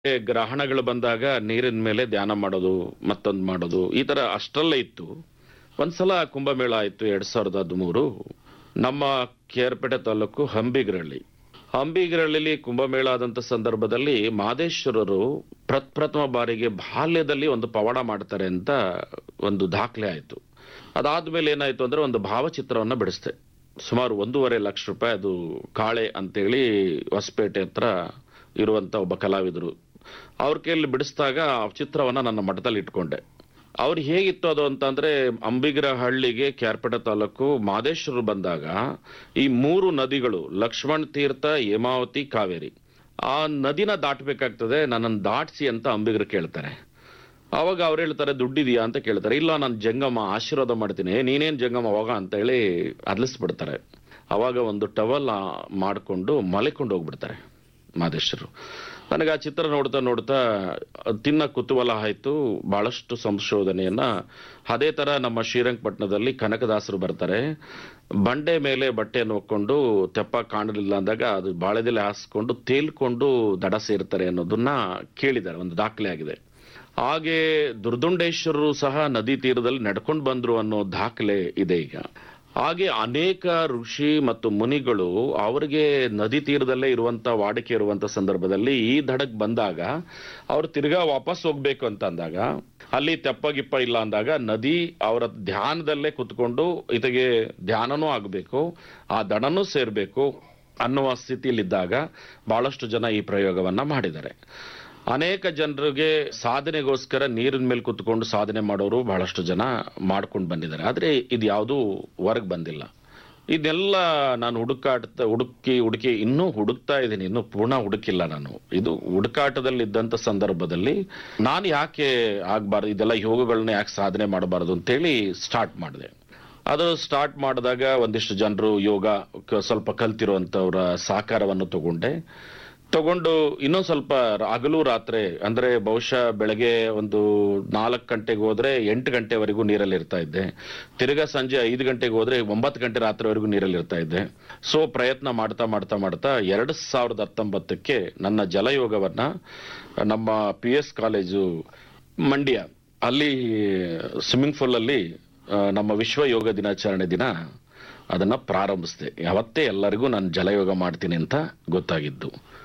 ಗ್ರಹಣಗಳು ಬಂದಾಗ ನೀರಿನ ಮೇಲೆ ಧ್ಯಾನ ಮಾಡೋದು ಮತ್ತೊಂದು ಮಾಡೋದು ಈ ತರ ಅಷ್ಟರಲ್ಲೇ ಇತ್ತು ಒಂದ್ಸಲ ಕುಂಭಮೇಳ ಆಯ್ತು ಎರಡ್ ಸಾವಿರದ ಹದಿಮೂರು ನಮ್ಮ ಕೇರ್ಪೇಟೆ ತಾಲೂಕು ಹಂಬಿಗರಳ್ಳಿ ಹಂಬಿಗರಳ್ಳಿಲಿ ಕುಂಭಮೇಳ ಆದಂತ ಸಂದರ್ಭದಲ್ಲಿ ಮಾದೇಶ್ವರರು ಪ್ರಪ್ರಥಮ ಬಾರಿಗೆ ಬಾಲ್ಯದಲ್ಲಿ ಒಂದು ಪವಾಡ ಮಾಡ್ತಾರೆ ಅಂತ ಒಂದು ದಾಖಲೆ ಆಯ್ತು ಅದಾದ್ಮೇಲೆ ಏನಾಯ್ತು ಅಂದ್ರೆ ಒಂದು ಭಾವಚಿತ್ರವನ್ನ ಬಿಡಿಸ್ದೆ ಸುಮಾರು ಒಂದೂವರೆ ಲಕ್ಷ ರೂಪಾಯಿ ಅದು ಕಾಳೆ ಅಂತೇಳಿ ಹೊಸಪೇಟೆ ಹತ್ರ ಇರುವಂತ ಒಬ್ಬ ಕಲಾವಿದರು ಅವ್ರ ಕೈಯಲ್ಲಿ ಬಿಡಿಸಿದಾಗ ಆ ಚಿತ್ರವನ್ನ ನನ್ನ ಮಠದಲ್ಲಿ ಇಟ್ಕೊಂಡೆ ಅವ್ರು ಹೇಗಿತ್ತು ಅದು ಅಂತಂದ್ರೆ ಅಂಬಿಗರ ಹಳ್ಳಿಗೆ ಕ್ಯಾರ್ಪೇಟೆ ತಾಲೂಕು ಮಾದೇಶ್ವರರು ಬಂದಾಗ ಈ ಮೂರು ನದಿಗಳು ಲಕ್ಷ್ಮಣ್ ತೀರ್ಥ ಹೇಮಾವತಿ ಕಾವೇರಿ ಆ ನದಿನ ದಾಟಬೇಕಾಗ್ತದೆ ನನ್ನನ್ನು ದಾಟಿಸಿ ಅಂತ ಅಂಬಿಗರು ಕೇಳ್ತಾರೆ ಅವಾಗ ಅವ್ರು ಹೇಳ್ತಾರೆ ದುಡ್ಡಿದೆಯಾ ಅಂತ ಕೇಳ್ತಾರೆ ಇಲ್ಲ ನಾನು ಜಂಗಮ ಆಶೀರ್ವಾದ ಮಾಡ್ತೀನಿ "ಏ, ನೀನೇನ್ ಜಂಗಮ ಹೋಗ ಅಂತ ಹೇಳಿ ಅರ್ಲಿಸ್ಬಿಡ್ತಾರೆ ಅವಾಗ ಒಂದು ಟವಲ್ ಮಾಡಿಕೊಂಡು ಮಲೆಕೊಂಡು ಹೋಗ್ಬಿಡ್ತಾರೆ ಮಾದೇಶ್ವರು ನನಗೆ ಆ ಚಿತ್ರ ನೋಡ್ತಾ ನೋಡ್ತಾ ತಿನ್ನ ಕುತೂಹಲ ಆಯ್ತು ಬಹಳಷ್ಟು ಸಂಶೋಧನೆಯನ್ನ ಅದೇ ತರ ನಮ್ಮ ಶ್ರೀರಂಗಪಟ್ಟಣದಲ್ಲಿ ಕನಕದಾಸರು ಬರ್ತಾರೆ ಬಂಡೆ ಮೇಲೆ ಬಟ್ಟೆಯನ್ನು ಹೊಕ್ಕೊಂಡು ತೆಪ್ಪ ಕಾಣಲಿಲ್ಲ ಅಂದಾಗ ಅದು ಬಾಳೆದೆಲೆ ಹಾಸ್ಕೊಂಡು ತೇಲ್ಕೊಂಡು ದಡ ಸೇರ್ತಾರೆ ಅನ್ನೋದನ್ನ ಕೇಳಿದ್ದಾರೆ ಒಂದು ದಾಖಲೆ ಆಗಿದೆ ಹಾಗೆ ದುರ್ದುಂಡೇಶ್ವರರು ಸಹ ನದಿ ತೀರದಲ್ಲಿ ನಡ್ಕೊಂಡು ಬಂದ್ರು ಅನ್ನೋ ದಾಖಲೆ ಇದೆ ಈಗ ಹಾಗೆ ಅನೇಕ ಋಷಿ ಮತ್ತು ಮುನಿಗಳು ಅವರಿಗೆ ನದಿ ತೀರದಲ್ಲೇ ಇರುವಂತ ವಾಡಿಕೆ ಇರುವಂತ ಸಂದರ್ಭದಲ್ಲಿ ಈ ದಡಕ್ ಬಂದಾಗ ಅವ್ರು ತಿರ್ಗಾ ವಾಪಸ್ ಹೋಗ್ಬೇಕು ಅಂತ ಅಂದಾಗ ಅಲ್ಲಿ ತೆಪ್ಪ ಗಿಪ್ಪ ಇಲ್ಲ ಅಂದಾಗ ನದಿ ಅವರ ಧ್ಯಾನದಲ್ಲೇ ಕುತ್ಕೊಂಡು ಇತಗೆ ಧ್ಯಾನನೂ ಆಗ್ಬೇಕು ಆ ದಡನೂ ಸೇರ್ಬೇಕು ಅನ್ನುವ ಸ್ಥಿತಿಯಲ್ಲಿದ್ದಾಗ ಬಹಳಷ್ಟು ಜನ ಈ ಪ್ರಯೋಗವನ್ನ ಮಾಡಿದ್ದಾರೆ ಅನೇಕ ಜನರಿಗೆ ಸಾಧನೆಗೋಸ್ಕರ ನೀರಿನ ಮೇಲೆ ಕುತ್ಕೊಂಡು ಸಾಧನೆ ಮಾಡೋರು ಬಹಳಷ್ಟು ಜನ ಮಾಡ್ಕೊಂಡು ಬಂದಿದ್ದಾರೆ ಆದ್ರೆ ಇದು ಯಾವುದೂ ಹೊರಗೆ ಬಂದಿಲ್ಲ ಇದೆಲ್ಲ ನಾನು ಹುಡುಕಾಟ ಹುಡುಕಿ ಹುಡುಕಿ ಇನ್ನೂ ಹುಡುಕ್ತಾ ಇದ್ದೀನಿ ಇನ್ನೂ ಪೂರ್ಣ ಹುಡುಕಿಲ್ಲ ನಾನು ಇದು ಹುಡುಕಾಟದಲ್ಲಿ ಇದ್ದಂತ ಸಂದರ್ಭದಲ್ಲಿ ನಾನು ಯಾಕೆ ಆಗ್ಬಾರ್ದು ಇದೆಲ್ಲ ಯೋಗಗಳನ್ನ ಯಾಕೆ ಸಾಧನೆ ಮಾಡಬಾರ್ದು ಅಂತೇಳಿ ಸ್ಟಾರ್ಟ್ ಮಾಡಿದೆ ಅದು ಸ್ಟಾರ್ಟ್ ಮಾಡಿದಾಗ ಒಂದಿಷ್ಟು ಜನರು ಯೋಗ ಕ- ಸ್ವಲ್ಪ ಕಲ್ತಿರುವಂತವ್ರ ಸಹಕಾರವನ್ನು ತಗೊಂಡೆ ತಗೊಂಡು ಇನ್ನೊಂದ್ ಸ್ವಲ್ಪ ಹಗಲು ರಾತ್ರಿ ಅಂದ್ರೆ ಬಹುಶಃ ಬೆಳಗ್ಗೆ ಒಂದು ನಾಲ್ಕು ಗಂಟೆಗೆ ಹೋದ್ರೆ ಎಂಟು ಗಂಟೆವರೆಗೂ ನೀರಲ್ಲಿ ಇರ್ತಾ ಇದ್ದೆ ತಿರ್ಗಾ ಸಂಜೆ ಐದು ಗಂಟೆಗೆ ಹೋದ್ರೆ ಒಂಬತ್ತು ಗಂಟೆ ರಾತ್ರಿವರೆಗೂ ನೀರಲ್ಲಿ ಇರ್ತಾ ಇದ್ದೆ ಸೊ ಪ್ರಯತ್ನ ಮಾಡ್ತಾ ಮಾಡ್ತಾ ಮಾಡ್ತಾ ಎರಡ್ ಸಾವಿರದ ಹತ್ತೊಂಬತ್ತಕ್ಕೆ ನನ್ನ ಜಲಯೋಗವನ್ನ ನಮ್ಮ ಪಿ ಎಸ್ ಕಾಲೇಜು ಮಂಡ್ಯ ಅಲ್ಲಿ ಸ್ವಿಮ್ಮಿಂಗ್ ಪೂಲ್ ಅಲ್ಲಿ ಆ, ನಮ್ಮ ವಿಶ್ವ ಯೋಗ ದಿನಾಚರಣೆ ದಿನ ಅದನ್ನ ಪ್ರಾರಂಭಿಸಿದೆ ಯಾವತ್ತೇ ಎಲ್ಲರಿಗೂ ನಾನು ಜಲಯೋಗ ಮಾಡ್ತೀನಿ ಅಂತ ಗೊತ್ತಾಗಿದ್ದು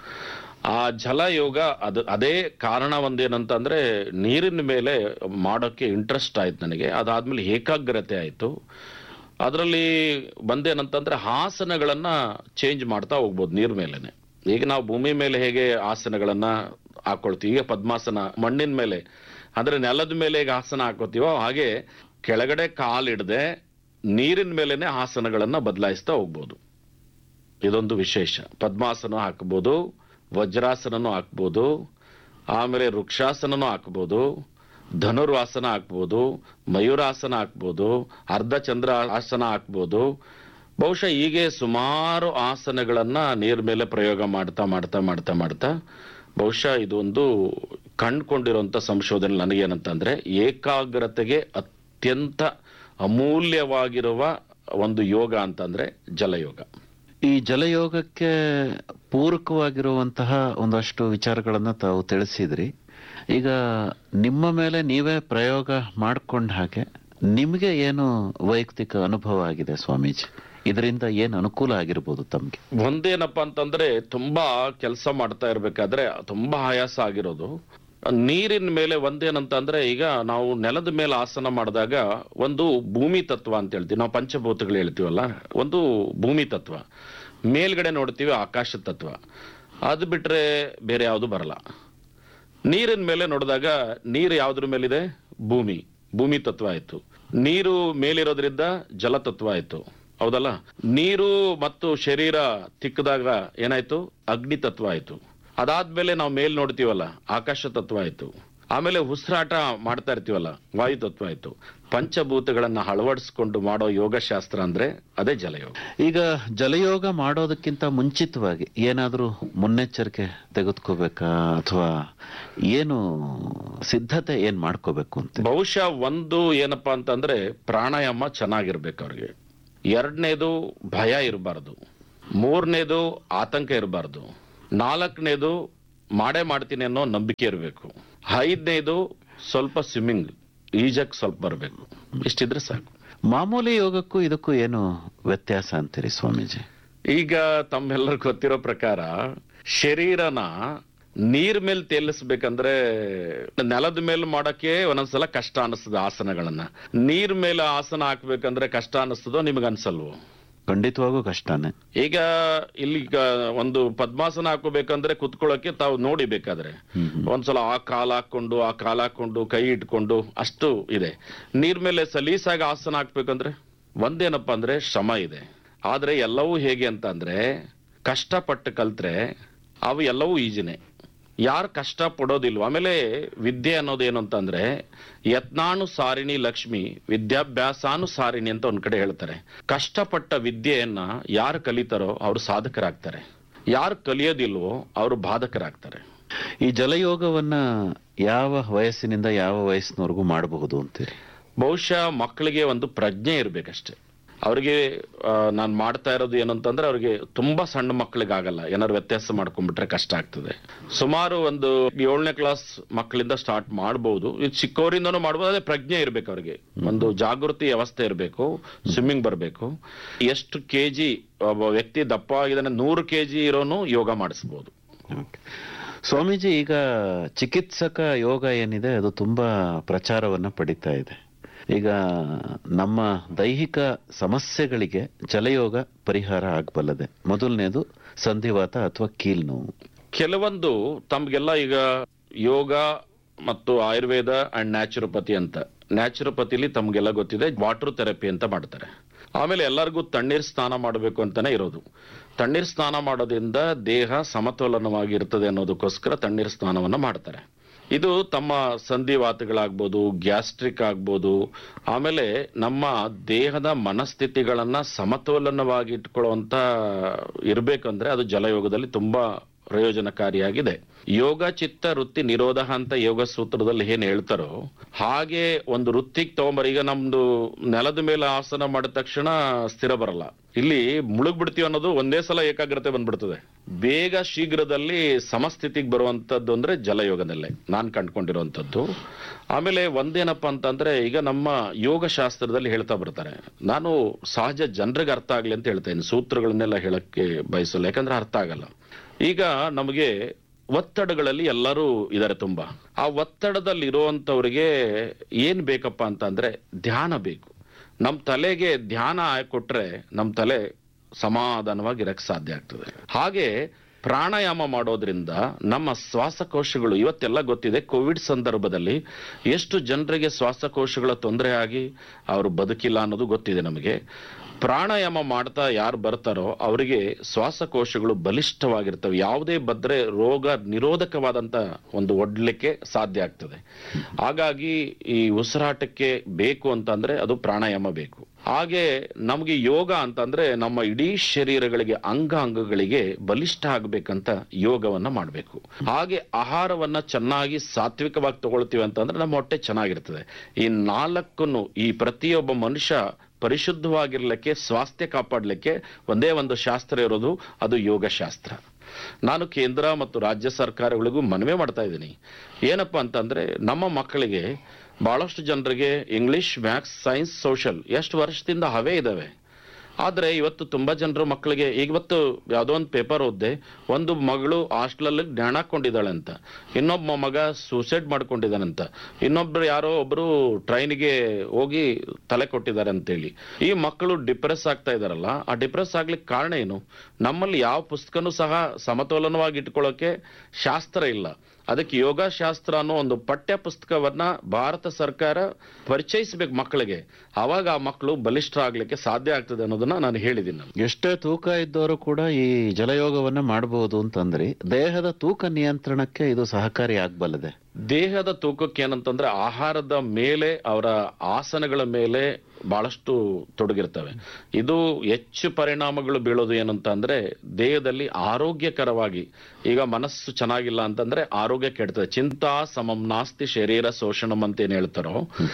ಆ ಜಲಯೋಗ ಅದು ಅದೇ ಕಾರಣ ಒಂದೇನಂತಂದ್ರೆ ನೀರಿನ ಮೇಲೆ ಮಾಡೋಕ್ಕೆ ಇಂಟ್ರೆಸ್ಟ್ ಆಯ್ತು ನನಗೆ ಅದಾದ್ಮೇಲೆ ಏಕಾಗ್ರತೆ ಆಯ್ತು ಅದರಲ್ಲಿ ಬಂದೇನಂತಂದ್ರೆ ಆಸನಗಳನ್ನ ಚೇಂಜ್ ಮಾಡ್ತಾ ಹೋಗ್ಬೋದು ನೀರ್ ಮೇಲೆನೆ ಈಗ ನಾವು ಭೂಮಿ ಮೇಲೆ ಹೇಗೆ ಆಸನಗಳನ್ನ ಹಾಕೊಳ್ತೀವಿ ಈಗ ಪದ್ಮಾಸನ ಮಣ್ಣಿನ ಮೇಲೆ ಅಂದ್ರೆ ನೆಲದ ಮೇಲೆ ಹೇಗೆ ಆಸನ ಹಾಕೋತೀವೋ ಹಾಗೆ ಕೆಳಗಡೆ ಕಾಲಿಡದೆ ನೀರಿನ ಮೇಲೆನೆ ಆಸನಗಳನ್ನ ಬದಲಾಯಿಸ್ತಾ ಹೋಗ್ಬೋದು ಇದೊಂದು ವಿಶೇಷ ಪದ್ಮಾಸನ ಹಾಕ್ಬೋದು ವಜ್ರಾಸನನೂ ಹಾಕ್ಬೋದು ಆಮೇಲೆ ವೃಕ್ಷಾಸನನೂ ಹಾಕ್ಬೋದು ಧನುರ್ವಾಸನ ಹಾಕ್ಬೋದು ಮಯೂರಾಸನ ಹಾಕ್ಬೋದು ಅರ್ಧ ಚಂದ್ರ ಆಸನ ಹಾಕ್ಬೋದು ಬಹುಶಃ ಹೀಗೆ ಸುಮಾರು ಆಸನಗಳನ್ನ ನೀರ್ ಮೇಲೆ ಪ್ರಯೋಗ ಮಾಡ್ತಾ ಮಾಡ್ತಾ ಮಾಡ್ತಾ ಮಾಡ್ತಾ ಬಹುಶಃ ಇದೊಂದು ಕಂಡುಕೊಂಡಿರುವಂತ ಸಂಶೋಧನೆ ನನಗೇನಂತಂದ್ರೆ ಏಕಾಗ್ರತೆಗೆ ಅತ್ಯಂತ ಅಮೂಲ್ಯವಾಗಿರುವ ಒಂದು ಯೋಗ ಅಂತಂದ್ರೆ ಜಲಯೋಗ ಈ ಜಲಯೋಗಕ್ಕೆ ಪೂರಕವಾಗಿರುವಂತಹ ಒಂದಷ್ಟು ವಿಚಾರಗಳನ್ನ ತಾವು ತಿಳಿಸಿದ್ರಿ ಈಗ ನಿಮ್ಮ ಮೇಲೆ ನೀವೇ ಪ್ರಯೋಗ ಮಾಡ್ಕೊಂಡ ಹಾಗೆ ನಿಮಗೆ ಏನು ವೈಯಕ್ತಿಕ ಅನುಭವ ಆಗಿದೆ ಸ್ವಾಮೀಜಿ ಇದರಿಂದ ಏನು ಅನುಕೂಲ ಆಗಿರ್ಬೋದು ತಮ್ಗೆ ಒಂದೇನಪ್ಪ ಅಂತಂದ್ರೆ ತುಂಬಾ ಕೆಲಸ ಮಾಡ್ತಾ ಇರ್ಬೇಕಾದ್ರೆ ತುಂಬಾ ಆಯಾಸ ಆಗಿರೋದು ನೀರಿನ ಮೇಲೆ ಒಂದೇನಂತಂದ್ರೆ ಈಗ ನಾವು ನೆಲದ ಮೇಲೆ ಆಸನ ಮಾಡಿದಾಗ ಒಂದು ಭೂಮಿ ತತ್ವ ಅಂತ ಹೇಳ್ತೀವಿ ನಾವು ಪಂಚಭೂತಗಳು ಹೇಳ್ತೀವಲ್ಲ ಒಂದು ಭೂಮಿ ತತ್ವ ಮೇಲ್ಗಡೆ ನೋಡ್ತೀವಿ ಆಕಾಶ ತತ್ವ ಅದು ಬಿಟ್ರೆ ಬೇರೆ ಯಾವುದು ಬರಲ್ಲ ನೀರಿನ ಮೇಲೆ ನೋಡಿದಾಗ ನೀರು ಯಾವ್ದ್ರ ಮೇಲಿದೆ ಭೂಮಿ ಭೂಮಿ ತತ್ವ ಆಯ್ತು ನೀರು ಮೇಲಿರೋದ್ರಿಂದ ಜಲತತ್ವ ಆಯ್ತು ಹೌದಲ್ಲ ನೀರು ಮತ್ತು ಶರೀರ ತಿಕ್ಕದಾಗ ಏನಾಯ್ತು ಅಗ್ನಿ ತತ್ವ ಆಯ್ತು ಅದಾದ್ಮೇಲೆ ನಾವು ಮೇಲ್ ನೋಡ್ತೀವಲ್ಲ ಆಕಾಶ ತತ್ವ ಆಯ್ತು ಆಮೇಲೆ ಉಸಿರಾಟ ಮಾಡ್ತಾ ಇರ್ತೀವಲ್ಲ ವಾಯು ತತ್ವ ಆಯ್ತು ಪಂಚಭೂತಗಳನ್ನ ಅಳವಡಿಸ್ಕೊಂಡು ಮಾಡೋ ಯೋಗಶಾಸ್ತ್ರ ಅಂದ್ರೆ ಅದೇ ಜಲಯೋಗ ಈಗ ಜಲಯೋಗ ಮಾಡೋದಕ್ಕಿಂತ ಮುಂಚಿತವಾಗಿ ಏನಾದರೂ ಮುನ್ನೆಚ್ಚರಿಕೆ ತೆಗೆದುಕೋಬೇಕಾ ಅಥವಾ ಏನು ಸಿದ್ಧತೆ ಏನ್ ಮಾಡ್ಕೋಬೇಕು ಅಂತ ಬಹುಶಃ ಒಂದು ಏನಪ್ಪಾ ಅಂತಂದ್ರೆ ಪ್ರಾಣಾಯಾಮ ಚೆನ್ನಾಗಿರ್ಬೇಕು ಅವ್ರಿಗೆ ಎರಡನೇದು ಭಯ ಇರಬಾರ್ದು ಮೂರನೇದು ಆತಂಕ ಇರಬಾರ್ದು ನಾಲ್ಕನೇದು ಮಾಡೇ ಮಾಡ್ತೀನಿ ಅನ್ನೋ ನಂಬಿಕೆ ಇರಬೇಕು ಐದನೇದು ಸ್ವಲ್ಪ ಸ್ವಿಮ್ಮಿಂಗ್ ಈಜಕ್ ಸ್ವಲ್ಪ ಬರಬೇಕು ಇಷ್ಟಿದ್ರೆ ಸಾಕು ಮಾಮೂಲಿ ಯೋಗಕ್ಕೂ ಇದಕ್ಕೂ ಏನು ವ್ಯತ್ಯಾಸ ಅಂತೀರಿ ಸ್ವಾಮೀಜಿ ಈಗ ತಮ್ಮೆಲ್ಲರಿಗೂ ಗೊತ್ತಿರೋ ಪ್ರಕಾರ ಶರೀರನ ನೀರ್ ಮೇಲೆ ತೇಲಿಸ್ಬೇಕಂದ್ರೆ ನೆಲದ ಮೇಲೆ ಮಾಡಕ್ಕೆ ಒಂದೊಂದ್ಸಲ ಕಷ್ಟ ಅನಿಸ್ತದೆ ಆಸನಗಳನ್ನ ನೀರ್ ಮೇಲೆ ಆಸನ ಹಾಕ್ಬೇಕಂದ್ರೆ ಕಷ್ಟ ಅನಿಸ್ತದೋ ನಿಮ್ಗೆ ಅನ್ಸಲ್ವೋ ಖಂಡಿತವಾಗೂ ಕಷ್ಟನೇ ಈಗ ಇಲ್ಲಿ ಈಗ ಒಂದು ಪದ್ಮಾಸನ ಹಾಕೋಬೇಕಂದ್ರೆ ಕುತ್ಕೊಳ್ಳೋಕೆ ತಾವು ನೋಡಿ ಬೇಕಾದ್ರೆ ಒಂದ್ಸಲ ಆ ಕಾಲ್ ಹಾಕೊಂಡು ಆ ಕಾಲ್ ಹಾಕೊಂಡು ಕೈ ಇಟ್ಕೊಂಡು ಅಷ್ಟು ಇದೆ ನೀರ್ ಮೇಲೆ ಸಲೀಸಾಗಿ ಆಸನ ಹಾಕ್ಬೇಕಂದ್ರೆ ಒಂದೇನಪ್ಪ ಅಂದ್ರೆ ಶ್ರಮ ಇದೆ ಆದ್ರೆ ಎಲ್ಲವೂ ಹೇಗೆ ಅಂತ ಅಂದ್ರೆ ಕಷ್ಟಪಟ್ಟು ಕಲ್ತ್ರೆ ಅವು ಎಲ್ಲವೂ ಈಜಿನೇ ಯಾರು ಕಷ್ಟ ಪಡೋದಿಲ್ವೋ ಆಮೇಲೆ ವಿದ್ಯೆ ಅನ್ನೋದು ಏನು ಅಂತಂದ್ರೆ ಯತ್ನಾನು ಸಾರಿಣಿ ಲಕ್ಷ್ಮಿ ವಿದ್ಯಾಭ್ಯಾಸಾನು ಸಾರಿಣಿ ಅಂತ ಒಂದ್ ಕಡೆ ಹೇಳ್ತಾರೆ ಕಷ್ಟಪಟ್ಟ ವಿದ್ಯೆಯನ್ನ ಯಾರು ಕಲಿತಾರೋ ಅವರು ಸಾಧಕರಾಗ್ತಾರೆ ಯಾರು ಕಲಿಯೋದಿಲ್ವೋ ಅವರು ಬಾಧಕರಾಗ್ತಾರೆ ಈ ಜಲಯೋಗವನ್ನ ಯಾವ ವಯಸ್ಸಿನಿಂದ ಯಾವ ವಯಸ್ಸಿನವರೆಗೂ ಮಾಡಬಹುದು ಅಂತೀರಿ ಬಹುಶಃ ಮಕ್ಕಳಿಗೆ ಒಂದು ಪ್ರಜ್ಞೆ ಇರ್ಬೇಕಷ್ಟೇ ಅವ್ರಿಗೆ ನಾನು ಮಾಡ್ತಾ ಇರೋದು ಏನಂತಂದ್ರೆ ಅವ್ರಿಗೆ ತುಂಬಾ ಸಣ್ಣ ಮಕ್ಕಳಿಗೆ ಆಗಲ್ಲ ಏನಾದ್ರು ವ್ಯತ್ಯಾಸ ಮಾಡ್ಕೊಂಡ್ಬಿಟ್ರೆ ಕಷ್ಟ ಆಗ್ತದೆ ಸುಮಾರು ಒಂದು ಏಳನೇ ಕ್ಲಾಸ್ ಮಕ್ಕಳಿಂದ ಸ್ಟಾರ್ಟ್ ಮಾಡಬಹುದು ಇದು ಚಿಕ್ಕವರಿಂದನೂ ಮಾಡ್ಬೋದು ಅದೇ ಪ್ರಜ್ಞೆ ಇರ್ಬೇಕು ಅವ್ರಿಗೆ ಒಂದು ಜಾಗೃತಿ ವ್ಯವಸ್ಥೆ ಇರಬೇಕು ಸ್ವಿಮ್ಮಿಂಗ್ ಬರಬೇಕು ಎಷ್ಟು ಕೆಜಿ ಒಬ್ಬ ವ್ಯಕ್ತಿ ದಪ್ಪ ಆಗಿದ್ದಾನೆ ನೂರು ಕೆಜಿ ಇರೋನು ಯೋಗ ಮಾಡಿಸ್ಬೋದು ಸ್ವಾಮೀಜಿ ಈಗ ಚಿಕಿತ್ಸಕ ಯೋಗ ಏನಿದೆ ಅದು ತುಂಬಾ ಪ್ರಚಾರವನ್ನ ಪಡಿತಾ ಇದೆ ಈಗ ನಮ್ಮ ದೈಹಿಕ ಸಮಸ್ಯೆಗಳಿಗೆ ಜಲಯೋಗ ಪರಿಹಾರ ಆಗಬಲ್ಲದೆ ಮೊದಲನೇದು ಸಂಧಿವಾತ ಅಥವಾ ಕೀಲ್ ನೋವು ಕೆಲವೊಂದು ತಮ್ಗೆಲ್ಲ ಈಗ ಯೋಗ ಮತ್ತು ಆಯುರ್ವೇದ ಅಂಡ್ ನ್ಯಾಚುರೋಪತಿ ಅಂತ ನ್ಯಾಚುರೋಪತಿಲಿ ತಮ್ಗೆಲ್ಲ ಗೊತ್ತಿದೆ ವಾಟರ್ ಥೆರಪಿ ಅಂತ ಮಾಡ್ತಾರೆ ಆಮೇಲೆ ಎಲ್ಲರಿಗೂ ತಣ್ಣೀರ್ ಸ್ನಾನ ಮಾಡಬೇಕು ಅಂತಾನೆ ಇರೋದು ತಣ್ಣೀರ್ ಸ್ನಾನ ಮಾಡೋದ್ರಿಂದ ದೇಹ ಸಮತೋಲನವಾಗಿ ಇರ್ತದೆ ಅನ್ನೋದಕ್ಕೋಸ್ಕರ ತಣ್ಣೀರ್ ಸ್ನಾನವನ್ನ ಮಾಡ್ತಾರೆ ಇದು ತಮ್ಮ ಸಂಧಿವಾತಗಳಾಗ್ಬೋದು ಗ್ಯಾಸ್ಟ್ರಿಕ್ ಆಗ್ಬೋದು ಆಮೇಲೆ ನಮ್ಮ ದೇಹದ ಮನಸ್ಥಿತಿಗಳನ್ನ ಸಮತೋಲನವಾಗಿ ಇಟ್ಕೊಳ್ಳುವಂತ ಇರ್ಬೇಕಂದ್ರೆ ಅದು ಜಲಯೋಗದಲ್ಲಿ ತುಂಬಾ ಪ್ರಯೋಜನಕಾರಿಯಾಗಿದೆ ಯೋಗ ಚಿತ್ತ ವೃತ್ತಿ ನಿರೋಧ ಅಂತ ಯೋಗ ಸೂತ್ರದಲ್ಲಿ ಏನ್ ಹೇಳ್ತಾರೋ ಹಾಗೆ ಒಂದು ವೃತ್ತಿಗೆ ತಗೊಂಬರ ಈಗ ನಮ್ದು ನೆಲದ ಮೇಲೆ ಆಸನ ಮಾಡಿದ ತಕ್ಷಣ ಸ್ಥಿರ ಬರಲ್ಲ ಇಲ್ಲಿ ಮುಳುಗ್ ಬಿಡ್ತೀವಿ ಅನ್ನೋದು ಒಂದೇ ಸಲ ಏಕಾಗ್ರತೆ ಬಂದ್ಬಿಡ್ತದೆ ಬೇಗ ಶೀಘ್ರದಲ್ಲಿ ಸಮಸ್ಥಿತಿಗೆ ಬರುವಂತದ್ದು ಅಂದ್ರೆ ಜಲಯೋಗದಲ್ಲೇ ನಾನ್ ಕಂಡ್ಕೊಂಡಿರುವಂತದ್ದು ಆಮೇಲೆ ಒಂದೇನಪ್ಪ ಅಂತಂದ್ರೆ ಈಗ ನಮ್ಮ ಯೋಗ ಶಾಸ್ತ್ರದಲ್ಲಿ ಹೇಳ್ತಾ ಬರ್ತಾರೆ ನಾನು ಸಹಜ ಜನರಿಗೆ ಅರ್ಥ ಆಗ್ಲಿ ಅಂತ ಹೇಳ್ತೇನೆ ಸೂತ್ರಗಳನ್ನೆಲ್ಲ ಹೇಳಕ್ಕೆ ಬಯಸಲ್ಲ ಯಾಕಂದ್ರೆ ಅರ್ಥ ಆಗಲ್ಲ ಈಗ ನಮಗೆ ಒತ್ತಡಗಳಲ್ಲಿ ಎಲ್ಲರೂ ಇದಾರೆ ತುಂಬಾ ಆ ಒತ್ತಡದಲ್ಲಿ ಇರುವಂತವ್ರಿಗೆ ಏನ್ ಬೇಕಪ್ಪ ಅಂತ ಅಂದ್ರೆ ಧ್ಯಾನ ಬೇಕು ನಮ್ ತಲೆಗೆ ಧ್ಯಾನ ಕೊಟ್ರೆ ನಮ್ ತಲೆ ಸಮಾಧಾನವಾಗಿ ಇರಕ್ ಸಾಧ್ಯ ಆಗ್ತದೆ ಹಾಗೆ ಪ್ರಾಣಾಯಾಮ ಮಾಡೋದ್ರಿಂದ ನಮ್ಮ ಶ್ವಾಸಕೋಶಗಳು ಇವತ್ತೆಲ್ಲ ಗೊತ್ತಿದೆ ಕೋವಿಡ್ ಸಂದರ್ಭದಲ್ಲಿ ಎಷ್ಟು ಜನರಿಗೆ ಶ್ವಾಸಕೋಶಗಳ ತೊಂದರೆ ಆಗಿ ಅವರು ಬದುಕಿಲ್ಲ ಅನ್ನೋದು ಗೊತ್ತಿದೆ ನಮಗೆ ಪ್ರಾಣಾಯಾಮ ಮಾಡ್ತಾ ಯಾರು ಬರ್ತಾರೋ ಅವರಿಗೆ ಶ್ವಾಸಕೋಶಗಳು ಬಲಿಷ್ಠವಾಗಿರ್ತವೆ ಯಾವುದೇ ಬದ್ರೆ ರೋಗ ನಿರೋಧಕವಾದಂತ ಒಂದು ಒಡ್ಲಿಕ್ಕೆ ಸಾಧ್ಯ ಆಗ್ತದೆ ಹಾಗಾಗಿ ಈ ಉಸಿರಾಟಕ್ಕೆ ಬೇಕು ಅಂತಂದ್ರೆ ಅದು ಪ್ರಾಣಾಯಾಮ ಬೇಕು ಹಾಗೆ ನಮಗೆ ಯೋಗ ಅಂತಂದ್ರೆ ನಮ್ಮ ಇಡೀ ಶರೀರಗಳಿಗೆ ಅಂಗ ಅಂಗಗಳಿಗೆ ಬಲಿಷ್ಠ ಆಗ್ಬೇಕಂತ ಯೋಗವನ್ನ ಮಾಡಬೇಕು ಹಾಗೆ ಆಹಾರವನ್ನ ಚೆನ್ನಾಗಿ ಸಾತ್ವಿಕವಾಗಿ ತಗೊಳ್ತೀವಿ ಅಂತಂದ್ರೆ ನಮ್ಮ ಹೊಟ್ಟೆ ಚೆನ್ನಾಗಿರ್ತದೆ ಈ ನಾಲ್ಕನ್ನು ಈ ಪ್ರತಿಯೊಬ್ಬ ಮನುಷ್ಯ ಪರಿಶುದ್ಧವಾಗಿರ್ಲಿಕ್ಕೆ ಸ್ವಾಸ್ಥ್ಯ ಕಾಪಾಡಲಿಕ್ಕೆ ಒಂದೇ ಒಂದು ಶಾಸ್ತ್ರ ಇರೋದು ಅದು ಯೋಗ ಶಾಸ್ತ್ರ ನಾನು ಕೇಂದ್ರ ಮತ್ತು ರಾಜ್ಯ ಸರ್ಕಾರಗಳಿಗೂ ಮನವಿ ಮಾಡ್ತಾ ಇದ್ದೀನಿ ಏನಪ್ಪಾ ಅಂತಂದ್ರೆ ನಮ್ಮ ಮಕ್ಕಳಿಗೆ ಬಹಳಷ್ಟು ಜನರಿಗೆ ಇಂಗ್ಲಿಷ್ ಮ್ಯಾಥ್ಸ್ ಸೈನ್ಸ್ ಸೋಷಲ್ ಎಷ್ಟು ವರ್ಷದಿಂದ ಹವೇ ಇದಾವೆ ಆದ್ರೆ ಇವತ್ತು ತುಂಬಾ ಜನರು ಮಕ್ಕಳಿಗೆ ಇವತ್ತು ಯಾವುದೋ ಒಂದು ಪೇಪರ್ ಓದ್ದೆ ಒಂದು ಮಗಳು ಹಾಸ್ಟೆಲಲ್ಲಿ ಜ್ಞಾನ ಹಾಕೊಂಡಿದ್ದಾಳೆ ಅಂತ ಇನ್ನೊಬ್ಬ ಮಗ ಸೂಸೈಡ್ ಮಾಡ್ಕೊಂಡಿದ್ದಾನಂತ ಇನ್ನೊಬ್ರು ಯಾರೋ ಒಬ್ರು ಟ್ರೈನಿಗೆ ಹೋಗಿ ತಲೆ ಕೊಟ್ಟಿದ್ದಾರೆ ಅಂತೇಳಿ ಈ ಮಕ್ಕಳು ಡಿಪ್ರೆಸ್ ಆಗ್ತಾ ಇದಾರಲ್ಲ ಆ ಡಿಪ್ರೆಸ್ ಆಗ್ಲಿಕ್ಕೆ ಕಾರಣ ಏನು ನಮ್ಮಲ್ಲಿ ಯಾವ ಪುಸ್ತಕನೂ ಸಹ ಸಮತೋಲನವಾಗಿ ಇಟ್ಕೊಳ್ಳೋಕೆ ಶಾಸ್ತ್ರ ಇಲ್ಲ ಅದಕ್ಕೆ ಯೋಗ ಶಾಸ್ತ್ರ ಅನ್ನೋ ಒಂದು ಪಠ್ಯ ಪುಸ್ತಕವನ್ನ ಭಾರತ ಸರ್ಕಾರ ಪರಿಚಯಿಸಬೇಕು ಮಕ್ಕಳಿಗೆ ಅವಾಗ ಆ ಮಕ್ಕಳು ಬಲಿಷ್ಠರಾಗ್ಲಿಕ್ಕೆ ಸಾಧ್ಯ ಆಗ್ತದೆ ಅನ್ನೋದನ್ನ ನಾನು ಹೇಳಿದ್ದೀನಿ ನಾನು ಎಷ್ಟೇ ತೂಕ ಇದ್ದವರು ಕೂಡ ಈ ಜಲಯೋಗವನ್ನ ಮಾಡಬಹುದು ಅಂತಂದ್ರಿ ದೇಹದ ತೂಕ ನಿಯಂತ್ರಣಕ್ಕೆ ಇದು ಸಹಕಾರಿ ಆಗ್ಬಲ್ಲದೆ ದೇಹದ ತೂಕಕ್ಕೆ ಏನಂತಂದ್ರೆ ಆಹಾರದ ಮೇಲೆ ಅವರ ಆಸನಗಳ ಮೇಲೆ ಬಹಳಷ್ಟು ತೊಡಗಿರ್ತವೆ ಇದು ಹೆಚ್ಚು ಪರಿಣಾಮಗಳು ಬೀಳೋದು ಏನಂತ ಅಂದ್ರೆ ದೇಹದಲ್ಲಿ ಆರೋಗ್ಯಕರವಾಗಿ ಈಗ ಮನಸ್ಸು ಚೆನ್ನಾಗಿಲ್ಲ ಅಂತಂದ್ರೆ ಆರೋಗ್ಯ ಕೆಡ್ತದೆ ಚಿಂತಾ ಸಮಂ ನಾಸ್ತಿ ಶರೀರ ಶೋಷಣಂ ಅಂತ ಏನ್ ಹೇಳ್ತಾರೋ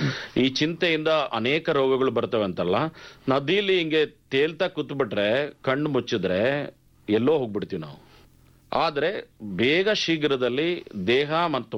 ಈ ಚಿಂತೆಯಿಂದ ಅನೇಕ ರೋಗಗಳು ಬರ್ತವೆ ಅಂತಲ್ಲ ನದಿಲಿ ಹಿಂಗೆ ತೇಲ್ತಾ ಕೂತ್ಬಿಟ್ರೆ ಕಣ್ಣು ಮುಚ್ಚಿದ್ರೆ ಎಲ್ಲೋ ಹೋಗ್ಬಿಡ್ತೀವಿ ನಾವು ಆದರೆ ಬೇಗ ಶೀಘ್ರದಲ್ಲಿ ದೇಹ ಮತ್ತು